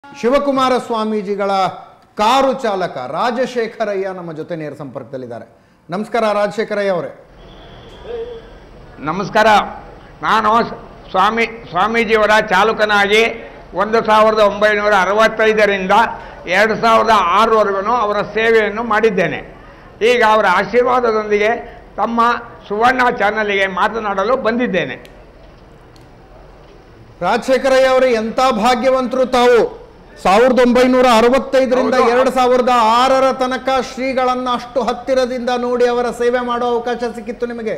ಶಿವಕುಮಾರ ಸ್ವಾಮೀಜಿಗಳ ಕಾರು ಚಾಲಕ ರಾಜಶೇಖರಯ್ಯ ನಮ್ಮ ಜೊತೆ ನೇರ ಸಂಪರ್ಕದಲ್ಲಿದ್ದಾರೆ ನಮಸ್ಕಾರ ರಾಜಶೇಖರಯ್ಯ ಅವರೇ ನಮಸ್ಕಾರ ನಾನು ಸ್ವಾಮಿ ಸ್ವಾಮೀಜಿಯವರ ಚಾಲಕನಾಗಿ ಒಂದು ಸಾವಿರದ ಒಂಬೈನೂರ ಅರವತ್ತೈದರಿಂದ ಎರಡು ಸಾವಿರದ ಆರವರೆಗೂ ಅವರ ಸೇವೆಯನ್ನು ಮಾಡಿದ್ದೇನೆ ಈಗ ಅವರ ಆಶೀರ್ವಾದದೊಂದಿಗೆ ತಮ್ಮ ಸುವರ್ಣ ಚಾನಲಿಗೆ ಮಾತನಾಡಲು ಬಂದಿದ್ದೇನೆ ರಾಜಶೇಖರಯ್ಯ ಅವರೇ ಎಂಥ ಭಾಗ್ಯವಂತರು ತಾವು ಸಾವಿರದ ಒಂಬೈನೂರ ಅರವತ್ತೈದರಿಂದ ಹೌದು. ಎರಡು ಸಾವಿರದ ಆರರ ತನಕ ಶ್ರೀಗಳನ್ನ ಅಷ್ಟು ಹತ್ತಿರದಿಂದ ನೋಡಿ ಅವರ ಸೇವೆ ಮಾಡೋ ಅವಕಾಶ ಸಿಕ್ಕಿತ್ತು ನಿಮಗೆ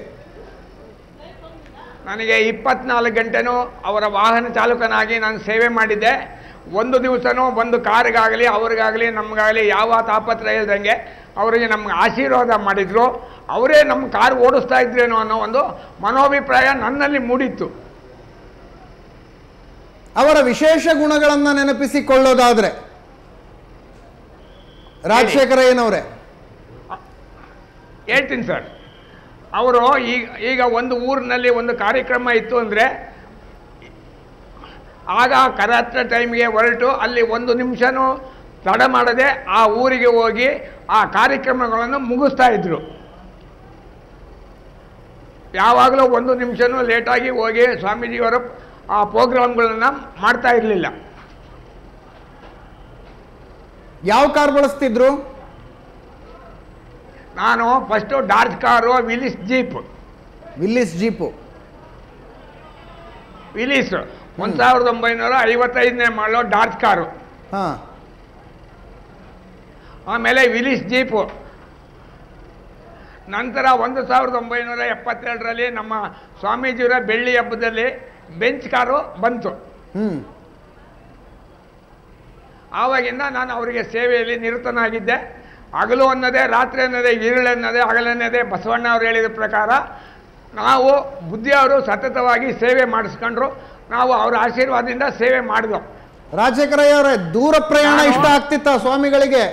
ನನಗೆ ಇಪ್ಪತ್ನಾಲ್ಕು ಗಂಟೆನೂ ಅವರ ವಾಹನ ಚಾಲಕನಾಗಿ ನಾನು ಸೇವೆ ಮಾಡಿದ್ದೆ ಒಂದು ದಿವಸನೂ ಒಂದು ಕಾರಿಗಾಗಲಿ ಅವ್ರಿಗಾಗಲಿ ನಮಗಾಗಲಿ ಯಾವ ತಾಪತ್ರ ಇಲ್ದಂಗೆ ಅವರಿಗೆ ನಮ್ಗೆ ಆಶೀರ್ವಾದ ಮಾಡಿದ್ರು ಅವರೇ ನಮ್ಮ ಕಾರ್ ಓಡಿಸ್ತಾ ಇದ್ರೇನೋ ಅನ್ನೋ ಒಂದು ಮನೋಭಿಪ್ರಾಯ ನನ್ನಲ್ಲಿ ಮೂಡಿತ್ತು ಅವರ ವಿಶೇಷ ಗುಣಗಳನ್ನ ನೆನಪಿಸಿಕೊಳ್ಳೋದಾದ್ರೆ ರಾಜಶೇಖರಯ್ಯನವರೇ ಹೇಳ್ತೀನಿ ಸರ್ ಅವರು ಈಗ ಈಗ ಒಂದು ಊರಿನಲ್ಲಿ ಒಂದು ಕಾರ್ಯಕ್ರಮ ಇತ್ತು ಅಂದರೆ ಆಗ ಕರಾತ್ರ ಟೈಮ್ಗೆ ಹೊರಟು ಅಲ್ಲಿ ಒಂದು ನಿಮಿಷನೂ ತಡ ಮಾಡದೆ ಆ ಊರಿಗೆ ಹೋಗಿ ಆ ಕಾರ್ಯಕ್ರಮಗಳನ್ನು ಮುಗಿಸ್ತಾ ಇದ್ರು ಯಾವಾಗಲೂ ಒಂದು ನಿಮಿಷನೂ ಲೇಟಾಗಿ ಹೋಗಿ ಸ್ವಾಮೀಜಿಯವರು ಆ ಪ್ರೋಗ್ರಾಮ್ಗಳನ್ನು ಮಾಡ್ತಾ ಇರಲಿಲ್ಲ ಯಾವ ಕಾರ್ ಬಳಸ್ತಿದ್ರು ನಾನು first Dodge car Willys jeep Willys jeep Willys ಒಂದು ಸಾವಿರದ ಒಂಬೈನೂರ ಐವತ್ತೈದನೇ ಮಾಡೋ ಡಾರ್ಜ್ ಕಾರು ಹಾ ಆಮೇಲೆ ವಿಲಿಸ್ ಜೀಪು ನಂತರ ಒಂದು ಸಾವಿರದ ಒಂಬೈನೂರ ಎಪ್ಪತ್ತೆರಡರಲ್ಲಿ ನಮ್ಮ ಸ್ವಾಮೀಜಿಯವರ ಬೆಳ್ಳಿ ಹಬ್ಬದಲ್ಲಿ ಬೆಂಚ್ ಕಾರು ಬಂತು ಹ್ಮ್ ಆವಾಗಿಂದ ನಾನು ಅವರಿಗೆ ಸೇವೆಯಲ್ಲಿ ನಿರತನಾಗಿದ್ದೆ ಹಗಲು ಅನ್ನೋದೇ ರಾತ್ರಿ ಅನ್ನೋದೇ ಈರುಳ್ಳಿ ಅನ್ನೋದೇ ಹಗಲನ್ನೋದೇ ಬಸವಣ್ಣ ಅವರು ಹೇಳಿದ ಪ್ರಕಾರ ನಾವು ಬುದ್ಧಿಯವರು ಸತತವಾಗಿ ಸೇವೆ ಮಾಡಿಸ್ಕೊಂಡ್ರು ನಾವು ಅವರ ಆಶೀರ್ವಾದದಿಂದ ಸೇವೆ ಮಾಡಿದ್ವು ರಾಜಶೇಖರಯ್ಯ ಅವರೇ ದೂರ ಪ್ರಯಾಣ ನಾನು- ಇಷ್ಟ ಆಗ್ತಿತ್ತ ಸ್ವಾಮಿಗಳಿಗೆ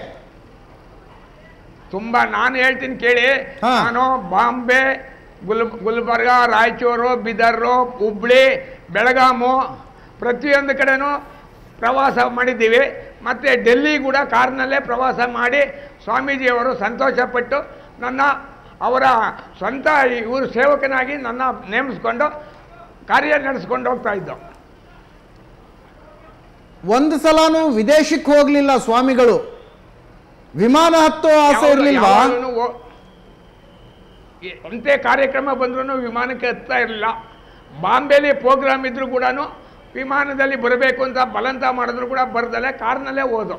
ತುಂಬ ನಾನು ಹೇಳ್ತೀನಿ ಕೇಳಿ ಹಾ. ನಾನು ಬಾಂಬೆ ಗುಲ್ ಗುಲ್ಬರ್ಗ ರಾಯಚೂರು ಬಿದರ್ರು ಹುಬ್ಳಿ ಬೆಳಗಾಮು ಪ್ರತಿಯೊಂದು ಕಡೆನೂ ಪ್ರವಾಸ ಮಾಡಿದ್ದೀವಿ ಮತ್ತು ಡೆಲ್ಲಿ ಕೂಡ ಕಾರ್ನಲ್ಲೇ ಪ್ರವಾಸ ಮಾಡಿ ಸ್ವಾಮೀಜಿಯವರು ಸಂತೋಷಪಟ್ಟು ನನ್ನ ಅವರ ಸ್ವಂತ ಇವರು ಸೇವಕನಾಗಿ ನನ್ನ ನೇಮಿಸ್ಕೊಂಡು ಕಾರ್ಯ ನಡೆಸ್ಕೊಂಡು ಹೋಗ್ತಾ ಇದ್ದು ಒಂದು ಸಲನೂ ವಿದೇಶಕ್ಕೆ ಹೋಗ್ಲಿಲ್ಲ ಸ್ವಾಮಿಗಳು ವಿಮಾನ ಹತ್ತೋ ಆಸೆ ಯಾವಾಗ- ಇರ್ಲಿಲ್ವಾ ಯಾವಾಗಲೂ ಓ- ಎ- ಎಂತೆ ಕಾರ್ಯಕ್ರಮ ಬಂದ್ರೂ ವಿಮಾನಕ್ಕೆ ಹತ್ತಾ ಇರಲಿಲ್ಲ ಬಾಂಬೆಲಿ ಪ್ರೋಗ್ರಾಮ್ ಇದ್ರೂ ಕೂಡ ವಿಮಾನದಲ್ಲಿ ಬರಬೇಕು ಅಂತ ಬಲಂತ ಮಾಡಿದ್ರು ಕೂಡ ಬರ್ದಲೆ ಕಾರ್ನಲ್ಲೇ ಹೋದು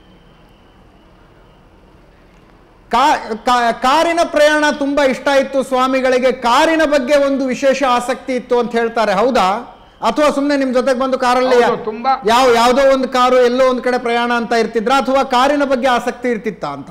ಕಾ- ಕಾ- ಕಾರಿನ ಪ್ರಯಾಣ ತುಂಬಾ ಇಷ್ಟ ಇತ್ತು ಸ್ವಾಮಿಗಳಿಗೆ ಕಾರಿನ ಬಗ್ಗೆ ಒಂದು ವಿಶೇಷ ಆಸಕ್ತಿ ಇತ್ತು ಅಂತ ಹೇಳ್ತಾರೆ ಹೌದಾ ಅಥವಾ ಸುಮ್ಮನೆ ನಿಮ್ ಜೊತೆಗೆ ಬಂದು ಕಾರಲ್ಲಿ ಹೌದು, ತುಂಬಾ. ಯಾವ ಯಾವುದೋ ಒಂದು ಕಾರು ಎಲ್ಲೋ ಒಂದ್ ಕಡೆ ಪ್ರಯಾಣ ಅಂತ ಇರ್ತಿದ್ರ ಅಥವಾ ಕಾರಿನ ಬಗ್ಗೆ ಆಸಕ್ತಿ ಇರ್ತಿತ್ತ ಅಂತ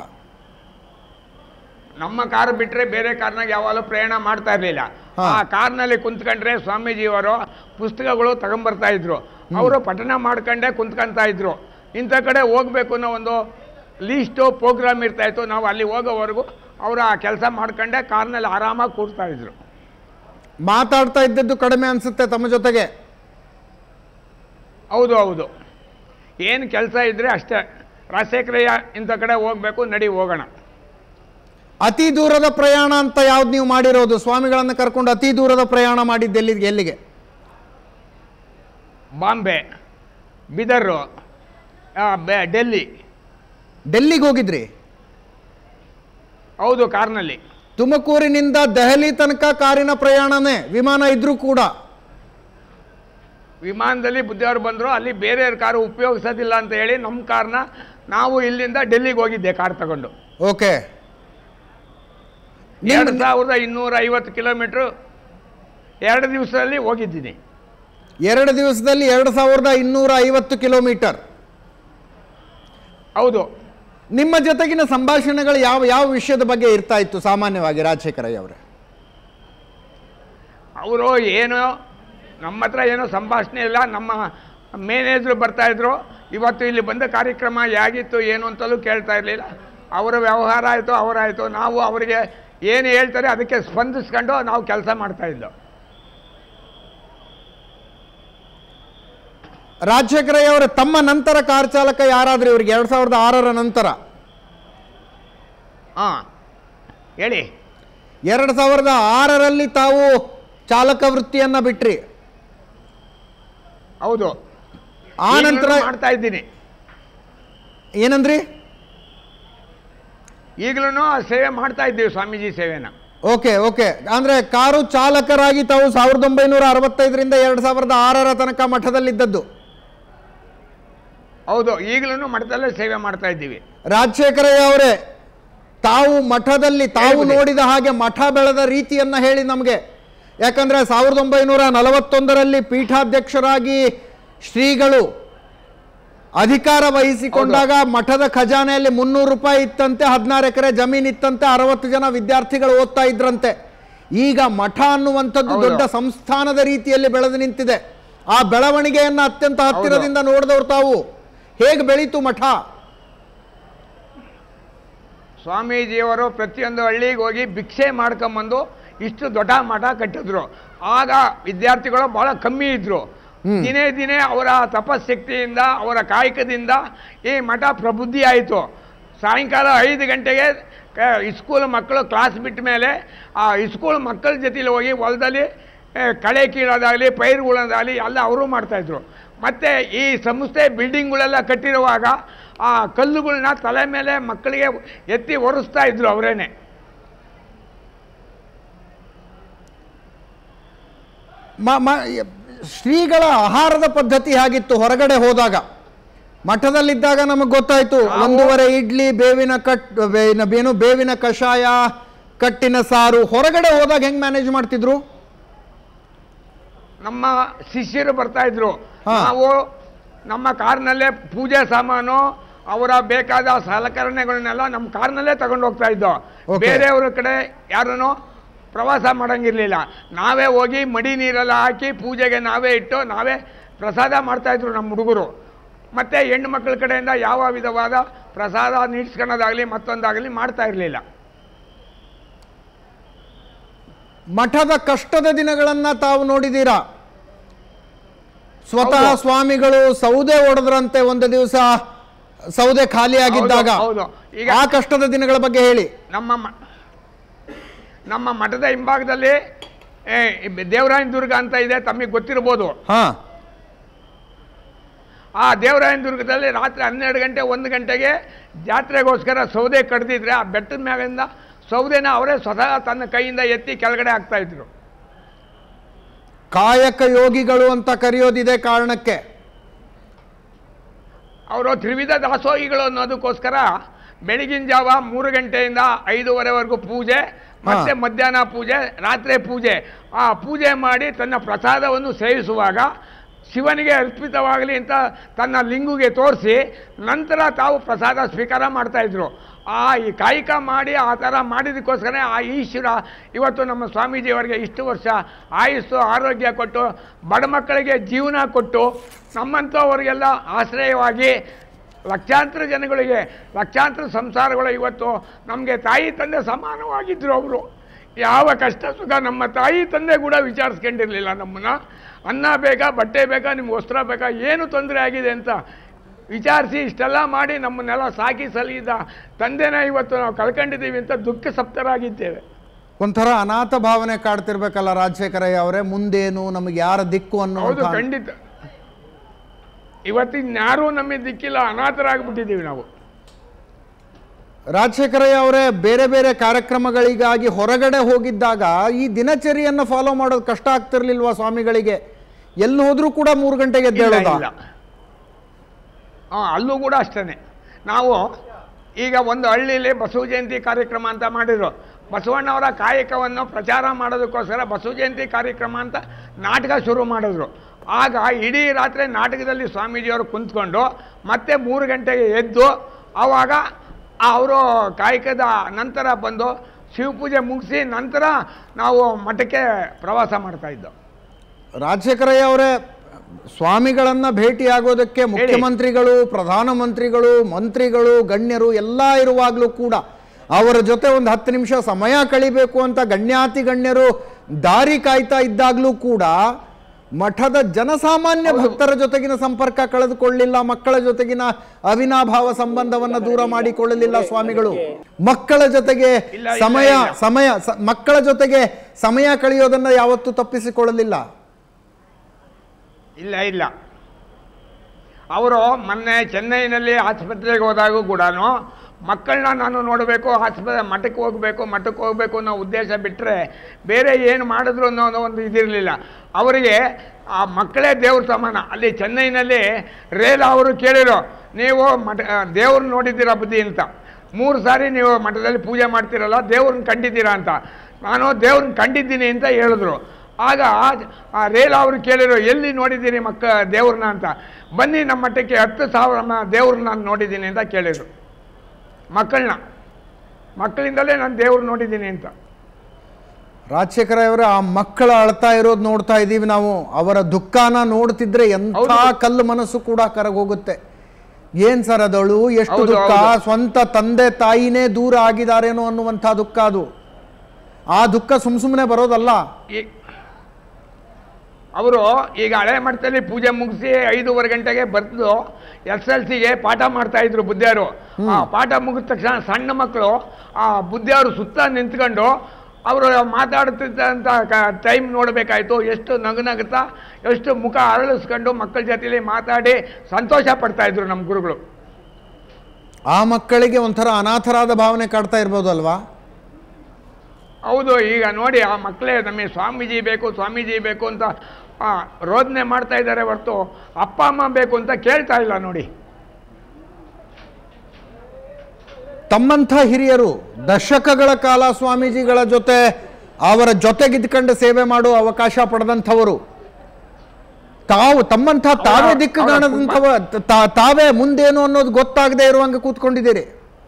ನಮ್ಮ ಕಾರ್ ಬಿಟ್ಟರೆ ಬೇರೆ ಕಾರ್ನಾಗ ಯಾವಾಗಲೂ ಪ್ರಯಾಣ ಮಾಡ್ತಾ ಇರಲಿಲ್ಲ ಹಾ. ಆ ಕಾರ್ನಲ್ಲಿ ಕುಂತ್ಕೊಂಡ್ರೆ ಸ್ವಾಮೀಜಿಯವರು ಪುಸ್ತಕಗಳು ತಗೊಂಬರ್ತಾ ಇದ್ರು ಅವರು ಪಠಣ ಮಾಡ್ಕೊಂಡೇ ಕುಂತ್ಕೊಂತಾ ಇದ್ರು ಇಂಥ ಕಡೆ ಹೋಗ್ಬೇಕು ಅನ್ನೋ ಒಂದು ಲೀಸ್ಟು ಪ್ರೋಗ್ರಾಮ್ ಇರ್ತಾ ಇತ್ತು ನಾವು ಅಲ್ಲಿ ಹೋಗೋವರೆಗೂ ಅವರು ಆ ಕೆಲಸ ಮಾಡ್ಕೊಂಡೇ ಕಾರ್ನಲ್ಲಿ ಆರಾಮಾಗಿ ಕೂರ್ತಾ ಇದ್ರು ಮಾತಾಡ್ತಾ ಇದ್ದದ್ದು ಕಡಿಮೆ ಅನ್ಸುತ್ತೆ ತಮ್ಮ ಜೊತೆಗೆ ಹೌದು ಹೌದು ಏನು ಕೆಲಸ ಇದ್ದರೆ ಅಷ್ಟೇ ರಾಜಶೇಖರಯ್ಯ ಇಂಥ ಕಡೆ ಹೋಗಬೇಕು ನಡಿ ಹೋಗೋಣ ಅತಿ ದೂರದ ಪ್ರಯಾಣ ಅಂತ ಯಾವ್ದು ನೀವು ಮಾಡಿರೋದು ಸ್ವಾಮಿಗಳನ್ನ ಕರ್ಕೊಂಡು ಅತಿ ದೂರದ ಪ್ರಯಾಣ ಮಾಡಿದ್ದು ಎಲ್ಲಿಗೆ ಎಲ್ಲಿಗೆ ಬಾಂಬೆ ಬಿದರ್ರು ಆ, ಬೆ- ಡೆಲ್ಲಿ ಡೆಲ್ಲಿಗೆ ಹೋಗಿದ್ರಿ ಹೌದು ಕಾರ್ನಲ್ಲಿ ತುಮಕೂರಿನಿಂದ ದೆಹಲಿ ತನಕ ಕಾರಿನ ಪ್ರಯಾಣನೇ ವಿಮಾನ ಇದ್ರೂ ಕೂಡ ವಿಮಾನದಲ್ಲಿ ಬುದ್ಧಿಯವರು ಬಂದರು ಅಲ್ಲಿ ಬೇರೆ ಕಾರು ಉಪಯೋಗಿಸೋದಿಲ್ಲ ಅಂತ ಹೇಳಿ ನಮ್ಮ ಕಾರ್ನ ನಾವು ಇಲ್ಲಿಂದ ಡೆಲ್ಲಿಗೆ ಹೋಗಿದ್ದೆ ಕಾರ್ ತಗೊಂಡು ಓಕೆ ಎರಡು ಸಾವಿರದ ಇನ್ನೂರ ಐವತ್ತು ಕಿಲೋಮೀಟ್ರು ಎರಡು ದಿವಸದಲ್ಲಿ ಹೋಗಿದ್ದೀನಿ ಎರಡು ದಿವಸದಲ್ಲಿ ಎರಡು ಸಾವಿರದ ಇನ್ನೂರ ಐವತ್ತು ಕಿಲೋಮೀಟರ್ ಹೌದು ನಿಮ್ಮ ಜೊತೆಗಿನ ಸಂಭಾಷಣೆಗಳು ಯಾವ ಯಾವ ವಿಷಯದ ಬಗ್ಗೆ ಇರ್ತಾ ಇತ್ತು ಸಾಮಾನ್ಯವಾಗಿ ರಾಜಶೇಖರಯ್ಯ ಅವರೇ ಅವರು ಏನೋ ನಮ್ಮ ಹತ್ರ ಏನೋ ಸಂಭಾಷಣೆ ಇಲ್ಲ ನಮ್ಮ ಮೇನೇಜರು ಬರ್ತಾಯಿದ್ರು ಇವತ್ತು ಇಲ್ಲಿ ಬಂದ ಕಾರ್ಯಕ್ರಮ ಹೇಗಿತ್ತು ಏನು ಅಂತಲೂ ಕೇಳ್ತಾ ಇರಲಿಲ್ಲ ಅವರ ವ್ಯವಹಾರ ಆಯಿತು ಅವರಾಯಿತು ನಾವು ಅವರಿಗೆ ಏನು ಹೇಳ್ತಾರೆ ಅದಕ್ಕೆ ಸ್ಪಂದಿಸ್ಕೊಂಡು ನಾವು ಕೆಲಸ ಮಾಡ್ತಾಯಿದ್ದೋ ರಾಜಶೇಖರ ಅವರ ತಮ್ಮ ನಂತರ ಕಾರ್ ಚಾಲಕ ಯಾರಾದ್ರೂ ಇವರಿಗೆ ಎರಡ್ ಸಾವಿರದ ಆರರ ನಂತರ ಹಾಂ ಹೇಳಿ ಎರಡ್ ಸಾವಿರದ ಆರರಲ್ಲಿ ತಾವು ಚಾಲಕ ವೃತ್ತಿಯನ್ನ ಬಿಟ್ರಿ ಹೌದು ಆ ಈಗ್ಲೂ ನಂತರ ಮಾಡ್ತಾ ಇದ್ದೀನಿ ಏನಂದ್ರಿ ಈಗಲೂ ಸೇವೆ ಮಾಡ್ತಾ ಇದ್ದೀವಿ ಸ್ವಾಮೀಜಿ ಸೇವೆನ ಓಕೆ ಓಕೆ ಅಂದ್ರೆ ಕಾರು ಚಾಲಕರಾಗಿ ತಾವು ಸಾವಿರದ ಒಂಬೈನೂರ ಅರವತ್ತೈದರಿಂದ ಎರಡ್ ಸಾವಿರದ ಆರರ ತನಕ ಮಠದಲ್ಲಿದ್ದದ್ದು ಹೌದು ಈಗಲೂ ಮಠದಲ್ಲೇ ಸೇವೆ ಮಾಡ್ತಾ ಇದ್ದೀವಿ ರಾಜಶೇಖರಯ್ಯ ಅವರೇ ತಾವು ಮಠದಲ್ಲಿ ತಾವು ಹೇಳ್ಬಿಡಿ. ನೋಡಿದ ಹಾಗೆ ಮಠ ಬೆಳೆದ ರೀತಿಯನ್ನ ಹೇಳಿ ನಮಗೆ ಯಾಕಂದ್ರೆ ಸಾವಿರದ ಒಂಬೈನೂರ ನಲವತ್ತೊಂದರಲ್ಲಿ ಪೀಠಾಧ್ಯಕ್ಷರಾಗಿ ಶ್ರೀಗಳು ಅಧಿಕಾರ ವಹಿಸಿಕೊಂಡಾಗ ಮಠದ ಖಜಾನೆಯಲ್ಲಿ ಮುನ್ನೂರು ರೂಪಾಯಿ ಇತ್ತಂತೆ ಹದಿನಾರು ಎಕರೆ ಜಮೀನು ಇತ್ತಂತೆ ಅರವತ್ತು ಜನ ವಿದ್ಯಾರ್ಥಿಗಳು ಓದ್ತಾ ಇದ್ರಂತೆ ಈಗ ಮಠ ಅನ್ನುವಂಥದ್ದು ಹೌದು. ದೊಡ್ಡ ಸಂಸ್ಥಾನದ ರೀತಿಯಲ್ಲಿ ಬೆಳೆದು ನಿಂತಿದೆ ಆ ಬೆಳವಣಿಗೆಯನ್ನ ಅತ್ಯಂತ ಹತ್ತಿರದಿಂದ ನೋಡಿದವರು ತಾವು ಹೇಗೆ ಬೆಳೀತು ಮಠ ಸ್ವಾಮೀಜಿಯವರು ಪ್ರತಿಯೊಂದು ಹಳ್ಳಿಗೆ ಹೋಗಿ ಭಿಕ್ಷೆ ಮಾಡ್ಕೊಂಬಂದು ಇಷ್ಟು ದೊಡ್ಡ ಮಠ ಕಟ್ಟಿದ್ರು ಆಗ ವಿದ್ಯಾರ್ಥಿಗಳು ಬಹಳ ಕಮ್ಮಿ ಇದ್ರು ದಿನೇ ದಿನೇ ಅವರ ತಪಶಕ್ತಿಯಿಂದ ಅವರ ಕಾಯಕದಿಂದ ಈ ಮಠ ಪ್ರಬುದ್ಧಿ ಆಯಿತು ಸಾಯಂಕಾಲ ಐದು ಗಂಟೆಗೆ ಕ- ಇಸ್ಕೂಲ್ ಮಕ್ಕಳು ಕ್ಲಾಸ್ ಬಿಟ್ಟ ಮೇಲೆ ಆ ಇಸ್ಕೂಲ್ ಮಕ್ಕಳ ಜೊತೆಲಿ ಹೋಗಿ ಹೊಲದಲ್ಲಿ ಆ, ಕಳೆ ಕೀಳೋದಾಗಲಿ ಪೈರುಗಳದಾಗಲಿ ಎಲ್ಲ ಅವರು ಮಾಡ್ತಾಯಿದ್ರು ಮತ್ತು ಈ ಸಂಸ್ಥೆ ಬಿಲ್ಡಿಂಗ್ಗಳೆಲ್ಲ ಕಟ್ಟಿರುವಾಗ ಆ ಕಲ್ಲುಗಳನ್ನ ತಲೆ ಮೇಲೆ ಮಕ್ಕಳಿಗೆ ಎತ್ತಿ ಒರೆಸ್ತಾ ಇದ್ರು ಅವರೇನೆ ಮ- ಮ- ಶ್ರೀಗಳ ಆಹಾರದ ಪದ್ಧತಿ ಹೇಗಿತ್ತು ಹೊರಗಡೆ ಹೋದಾಗ ಮಠದಲ್ಲಿದ್ದಾಗ ನಮಗೆ ಗೊತ್ತಾಯ್ತು ನಾವು- ಒಂದೂವರೆ ಇಡ್ಲಿ ಬೇವಿನ ಕಟ್ ಬೇವಿನ ಏನು ಬೇವಿನ ಕಷಾಯ ಕಟ್ಟಿನ ಸಾರು ಹೊರಗಡೆ ಹೋದಾಗ ಹೆಂಗ್ ಮ್ಯಾನೇಜ್ ಮಾಡ್ತಿದ್ರು ನಮ್ಮ ಶಿಷ್ಯರು ಬರ್ತಾ ಇದ್ರು ಹಾ. ನಾವು ನಮ್ಮ ಕಾರ್ನಲ್ಲೇ ಪೂಜೆ ಸಾಮಾನು ಅವರ ಬೇಕಾದ ಸಲಕರಣೆಗಳನ್ನೆಲ್ಲ ನಮ್ಮ ಕಾರ್ನಲ್ಲೇ ತಗೊಂಡು ಹೋಗ್ತಾ ಇದ್ದೋ Okay. ಬೇರೆಯವ್ರ ಕಡೆ ಯಾರನ್ನು ಪ್ರವಾಸ ಮಾಡಂಗಿರ್ಲಿಲ್ಲ ನಾವೇ ಹೋಗಿ ಮಡಿ ನೀರೆಲ್ಲ ಹಾಕಿ ಪೂಜೆಗೆ ನಾವೇ ಇಟ್ಟು ನಾವೇ ಪ್ರಸಾದ ಮಾಡ್ತಾ ಇದ್ರು ನಮ್ಮ ಹುಡುಗರು ಮತ್ತೆ ಹೆಣ್ಣು ಮಕ್ಕಳ ಕಡೆಯಿಂದ ಯಾವ ವಿಧವಾದ ಪ್ರಸಾದ ನೀಡ್ಸ್ಕೊಳ್ಳೋದಾಗಲಿ ಮತ್ತೊಂದಾಗಲಿ ಮಾಡ್ತಾ ಇರಲಿಲ್ಲ ಮಠದ ಕಷ್ಟದ ದಿನಗಳನ್ನ ತಾವು ನೋಡಿದ್ದೀರಾ ಸ್ವತಃ ಹೌದು. ಸ್ವಾಮಿಗಳು ಸೌದೆ ಹೊಡೆದ್ರಂತೆ ಒಂದು ದಿವಸ ಸೌದೆ ಖಾಲಿಯಾಗಿದ್ದಾಗ ಹೌದು, ಹೌದು. ಈಗ ಆ ಕಷ್ಟದ ದಿನಗಳ ಬಗ್ಗೆ ಹೇಳಿ ನಮ್ಮ ಮ- ನಮ್ಮ ಮಠದ ಹಿಂಭಾಗದಲ್ಲಿ ಏ, ದೇವರಾಯನ ದುರ್ಗ ಅಂತ ಇದೆ ತಮಗೆ ಗೊತ್ತಿರ್ಬೋದು ಹಾ ಆ ದೇವರಾಯನ ದುರ್ಗದಲ್ಲಿ ರಾತ್ರಿ ಹನ್ನೆರಡು ಗಂಟೆ ಒಂದು ಗಂಟೆಗೆ ಜಾತ್ರೆಗೋಸ್ಕರ ಸೌದೆ ಕಡ್ದಿದ್ರೆ ಆ ಬೆಟ್ಟದ ಮ್ಯಾಗಿಂದ ಸೌದೆನ ಅವರೇ ಸ್ವತಃ ತನ್ನ ಕೈಯಿಂದ ಎತ್ತಿ ಕೆಳಗಡೆ ಹಾಕ್ತಾ ಇದ್ರು ಕಾಯಕ ಯೋಗಿಗಳು ಅಂತ ಕರೆಯೋದಿದೆ ಕಾರಣಕ್ಕೆ ಅವರು ತ್ರಿವಿಧ ದಾಸೋಹಿಗಳು ಅನ್ನೋದಕ್ಕೋಸ್ಕರ ಬೆಳಗಿನ ಜಾವ ಮೂರು ಗಂಟೆಯಿಂದ ಐದೂವರೆವರೆಗೂ ಪೂಜೆ ಮತ್ತೆ ಹಾ. ಮಧ್ಯಾಹ್ನ ಪೂಜೆ ರಾತ್ರಿ ಪೂಜೆ ಆ ಪೂಜೆ ಮಾಡಿ ತನ್ನ ಪ್ರಸಾದವನ್ನು ಸೇವಿಸುವಾಗ ಶಿವನಿಗೆ ಅರ್ಪಿತವಾಗಲಿ ಅಂತ ತನ್ನ ಲಿಂಗುಗೆ ತೋರಿಸಿ ನಂತರ ತಾವು ಪ್ರಸಾದ ಸ್ವೀಕಾರ ಮಾಡ್ತಾ ಇದ್ರು ಆ ಈ ಕಾಯಕ ಮಾಡಿ ಆ ಥರ ಮಾಡಿದಕ್ಕೋಸ್ಕರ ಆ ಈಶ್ವರ ಇವತ್ತು ನಮ್ಮ ಸ್ವಾಮೀಜಿಯವರಿಗೆ ಇಷ್ಟು ವರ್ಷ ಆಯುಸ್ಸು ಆರೋಗ್ಯ ಕೊಟ್ಟು ಬಡ ಮಕ್ಕಳಿಗೆ ಜೀವನ ಕೊಟ್ಟು ನಮ್ಮಂಥವ್ರಿಗೆಲ್ಲ ಆಶ್ರಯವಾಗಿ ಲಕ್ಷಾಂತರ ಜನಗಳಿಗೆ ಲಕ್ಷಾಂತರ ಸಂಸಾರಗಳು ಇವತ್ತು ನಮಗೆ ತಾಯಿ ತಂದೆ ಸಮಾನವಾಗಿದ್ದರು ಅವರು ಯಾವ ಕಷ್ಟ ಸುಖ ನಮ್ಮ ತಾಯಿ ತಂದೆ ಕೂಡ ವಿಚಾರಿಸ್ಕೊಂಡಿರಲಿಲ್ಲ ನಮ್ಮನ್ನ ಅನ್ನ ಬೇಕಾ ಬಟ್ಟೆ ಬೇಕಾ ನಿಮ್ಗೆ ವಸ್ತ್ರ ಬೇಕಾ ಏನು ತೊಂದರೆ ಆಗಿದೆ ಅಂತ ವಿಚಾರಿಸಿ ಇಷ್ಟೆಲ್ಲ ಮಾಡಿ ನಮ್ಮನ್ನೆಲ್ಲ ಸಾಕಿ ಸಲಹಿದ ತಂದೆನ ಇವತ್ತು ನಾವು ಕಳ್ಕೊಂಡಿದ್ದೀವಿ ಅಂತ ದುಃಖ ಸಪ್ತರಾಗಿದ್ದೇವೆ ಒಂಥರ ಅನಾಥ ಭಾವನೆ ಕಾಡ್ತಿರ್ಬೇಕಲ್ಲ ರಾಜಶೇಖರಯ್ಯ ಅವರೇ ಮುಂದೇನು ನಮಗೆ ಯಾರ ದಿಕ್ಕು ಹೌದು ಅನ್ನೋ ಖಂಡಿತ ಇವತ್ತಿನ್ಯಾರೂ ನಮಗೆ ದಿಕ್ಕಿಲ್ಲ ಅನಾಥರಾಗ್ಬಿಟ್ಟಿದ್ದೀವಿ ನಾವು ರಾಜಶೇಖರಯ್ಯ ಅವರೇ ಬೇರೆ ಬೇರೆ ಕಾರ್ಯಕ್ರಮಗಳಿಗಾಗಿ ಹೊರಗಡೆ ಹೋಗಿದ್ದಾಗ ಈ ದಿನಚರಿಯನ್ನು ಫಾಲೋ ಮಾಡೋದು ಕಷ್ಟ ಆಗ್ತಿರ್ಲಿಲ್ವಾ ಸ್ವಾಮಿಗಳಿಗೆ ಎಲ್ಲಿ ಹೋದ್ರೂ ಕೂಡ ಮೂರು ಗಂಟೆಗೆ ಇಲ್ಲ, ಎದ್ದೇಳೋದ ಇಲ್ಲ. ಆ, ಅಲ್ಲೂ ಕೂಡ ಅಷ್ಟೇ ನಾವು ಈಗ ಒಂದು ಹಳ್ಳಿಲಿ ಬಸವ ಜಯಂತಿ ಕಾರ್ಯಕ್ರಮ ಅಂತ ಮಾಡಿದ್ರು ಬಸವಣ್ಣವರ ಕಾಯಕವನ್ನು ಪ್ರಚಾರ ಮಾಡೋದಕ್ಕೋಸ್ಕರ ಬಸವ ಜಯಂತಿ ಕಾರ್ಯಕ್ರಮ ಅಂತ ನಾಟಕ ಶುರು ಮಾಡಿದ್ರು ಆಗ ಇಡೀ ರಾತ್ರಿ ನಾಟಕದಲ್ಲಿ ಸ್ವಾಮೀಜಿಯವರು ಕುಂತ್ಕೊಂಡು ಮತ್ತೆ ಮೂರು ಗಂಟೆಗೆ ಎದ್ದು ಆವಾಗ ಅವರು ಕಾಯಕದ ನಂತರ ಬಂದು ಶಿವಪೂಜೆ ಮುಗಿಸಿ ನಂತರ ನಾವು ಮಠಕ್ಕೆ ಪ್ರವಾಸ ಮಾಡ್ತಾ ಇದ್ದೋ ರಾಜಶೇಖರಯ್ಯ ಅವರೇ ಸ್ವಾಮಿಗಳನ್ನ ಭೇಟಿಯಾಗೋದಕ್ಕೆ ಮುಖ್ಯಮಂತ್ರಿಗಳು ಪ್ರಧಾನಮಂತ್ರಿಗಳು ಮಂತ್ರಿಗಳು ಗಣ್ಯರು ಎಲ್ಲ ಇರುವಾಗಲೂ ಕೂಡ ಅವರ ಜೊತೆ ಒಂದು ಹತ್ತು ನಿಮಿಷ ಸಮಯ ಕಳಿಬೇಕು ಅಂತ ಗಣ್ಯಾತಿ ಗಣ್ಯರು ದಾರಿ ಕಾಯ್ತಾ ಇದ್ದಾಗಲೂ ಕೂಡ ಮಠದ ಜನಸಾಮಾನ್ಯ ಭಕ್ತರ ಜೊತೆಗಿನ ಸಂಪರ್ಕ ಕಳೆದುಕೊಳ್ಳಿಲ್ಲ ಮಕ್ಕಳ ಜೊತೆಗಿನ ಅವಿನಾಭಾವ ಸಂಬಂಧವನ್ನ ದೂರ ಮಾಡಿಕೊಳ್ಳಲಿಲ್ಲ ಸ್ವಾಮಿಗಳು ಮಕ್ಕಳ ಜೊತೆಗೆ ಇಲ್ಲ, ಇಲ್ಲ, ಸಮಯ ಇಲ್ಲ. ಸಮಯ ಸ- ಮಕ್ಕಳ ಜೊತೆಗೆ ಸಮಯ ಕಳೆಯೋದನ್ನ ಯಾವತ್ತೂ ತಪ್ಪಿಸಿಕೊಳ್ಳಲಿಲ್ಲ ಇಲ್ಲ ಇಲ್ಲ ಅವರು ಮೊನ್ನೆ ಚೆನ್ನೈನಲ್ಲಿ ಆಸ್ಪತ್ರೆಗೆ ಹೋದಾಗೂ ಕೂಡ ಮಕ್ಕಳನ್ನ ನಾನು ನೋಡಬೇಕು ಆಸ್ಪತ್ರೆ ಮಠಕ್ಕೆ ಹೋಗಬೇಕು ಮಠಕ್ಕೆ ಹೋಗಬೇಕು ಅನ್ನೋ ಉದ್ದೇಶ ಬಿಟ್ಟರೆ ಬೇರೆ ಏನು ಮಾಡಿದ್ರು ಅನ್ನೋ ಒಂದು ಇದಿರಲಿಲ್ಲ ಅವರಿಗೆ ಆ ಮಕ್ಕಳೇ ದೇವ್ರ ಸಮಾನ ಅಲ್ಲಿ ಚೆನ್ನೈನಲ್ಲಿ ರೇಲ್ ಅವರು ಕೇಳಿರೋ ನೀವು ಮಠ ದೇವ್ರನ್ನ ನೋಡಿದ್ದೀರಾ ಬುದ್ಧಿ ಅಂತ ಮೂರು ಸಾರಿ ನೀವು ಮಠದಲ್ಲಿ ಪೂಜೆ ಮಾಡ್ತೀರಲ್ಲ ದೇವ್ರನ್ನ ಕಂಡಿದ್ದೀರಾ ಅಂತ ನಾನು ದೇವ್ರನ್ನ ಕಂಡಿದ್ದೀನಿ ಅಂತ ಹೇಳಿದ್ರು ಆಗ ಆ- ಆ ರೇಲ್ ಅವರು ಕೇಳಿದ್ರು ಎಲ್ಲಿ ನೋಡಿದ್ದೀನಿ ಮಕ್ಕ ದೇವ್ರನ್ನ ಅಂತ ಬನ್ನಿ ನಮ್ಮ ಮಠಕ್ಕೆ ಹತ್ತು ಸಾವಿರ ಮ- ದೇವ್ರನ್ನ ನಾನು ನೋಡಿದ್ದೀನಿ ಅಂತ ಕೇಳಿದ್ರು ಮಕ್ಕಳನ್ನ ಮಕ್ಕಳಿಂದಲೇ ನಾನು ದೇವ್ರು ನೋಡಿದ್ದೀನಿ ಅಂತ ರಾಜಶೇಖರ ಅವರೇ ಆ ಮಕ್ಕಳ ಅಳ್ತಾ ಇರೋದು ನೋಡ್ತಾ ಇದ್ದೀವಿ ನಾವು ಅವರ ದುಃಖನ ನೋಡ್ತಿದ್ರೆ ಎಂಥ ಹೌದು. ಕಲ್ಲು ಮನಸ್ಸು ಕೂಡ ಕರಗೋಗುತ್ತೆ ಏನ್ ಸರ್ ಅದಳು ಎಷ್ಟು ಹೌದು, ದುಃಖ ಹೌದು. ಸ್ವಂತ ತಂದೆ ತಾಯಿನೇ ದೂರ ಆಗಿದಾರೇನೋ ಅನ್ನುವಂಥ ದುಃಖ ಅದು ಆ ದುಃಖ ಸುಮ್ ಸುಮ್ಮನೆ ಬರೋದಲ್ಲ ಈ ಅವರು ಈಗ ಹಳೆ ಮಠದಲ್ಲಿ ಪೂಜೆ ಮುಗಿಸಿ ಐದೂವರೆ ಗಂಟೆಗೆ ಬರ್ದು ಎಸ್ ಎಲ್ ಸಿಗೆ ಪಾಠ ಮಾಡ್ತಾ ಇದ್ರು ಬುದ್ಧಿಯವರು ಆ ಪಾಠ ಮುಗಿದ ತಕ್ಷಣ ಸಣ್ಣ ಮಕ್ಕಳು ಆ ಬುದ್ಧಿಯವರು ಸುತ್ತ ನಿಂತ್ಕೊಂಡು ಅವರು ಮಾತಾಡ್ತಿದ್ದಂಥ ಟೈಮ್ ನೋಡಬೇಕಾಯ್ತು ಎಷ್ಟು ನಗು ನಗುತ್ತಾ ಎಷ್ಟು ಮುಖ ಅರಳಿಸ್ಕೊಂಡು ಮಕ್ಕಳ ಜೊತೆಲಿ ಮಾತಾಡಿ ಸಂತೋಷ ಪಡ್ತಾ ಇದ್ರು ನಮ್ಮ ಗುರುಗಳು ಆ ಮಕ್ಕಳಿಗೆ ಒಂಥರ ಅನಾಥರಾದ ಭಾವನೆ ಕಾಡ್ತಾ ಇರ್ಬೋದು ಅಲ್ವಾ ಹೌದು ಈಗ ನೋಡಿ ಆ ಮಕ್ಕಳೇ ನಮಗೆ ಸ್ವಾಮೀಜಿ ಬೇಕು ಸ್ವಾಮೀಜಿ ಬೇಕು ಅಂತ ಆ, ರೋದನೆ ಮಾಡ್ತಾ ಇದ್ದಾರೆ ಹೊರತು ಅಪ್ಪ ಅಮ್ಮ ಬೇಕು ಅಂತ ಕೇಳ್ತಾ ಇಲ್ಲ ನೋಡಿ ತಮ್ಮಂಥ ಹಿರಿಯರು ದಶಕಗಳ ಕಾಲ ಸ್ವಾಮೀಜಿಗಳ ಜೊತೆ ಅವರ ಜೊತೆಗಿದ್ಕೊಂಡು ಸೇವೆ ಮಾಡುವ ಅವಕಾಶ ಪಡೆದಂಥವರು ತಾವು ತಮ್ಮಂಥ ತಾವೇ ಅವರ- ದಿಕ್ಕುಗಾಣದಂಥವ ತಾ- ತಾವೇ ಮುಂದೇನು ಅನ್ನೋದು ಗೊತ್ತಾಗದೇ ಇರುವಂಗೆ ಕೂತ್ಕೊಂಡಿದ್ದೀರಿ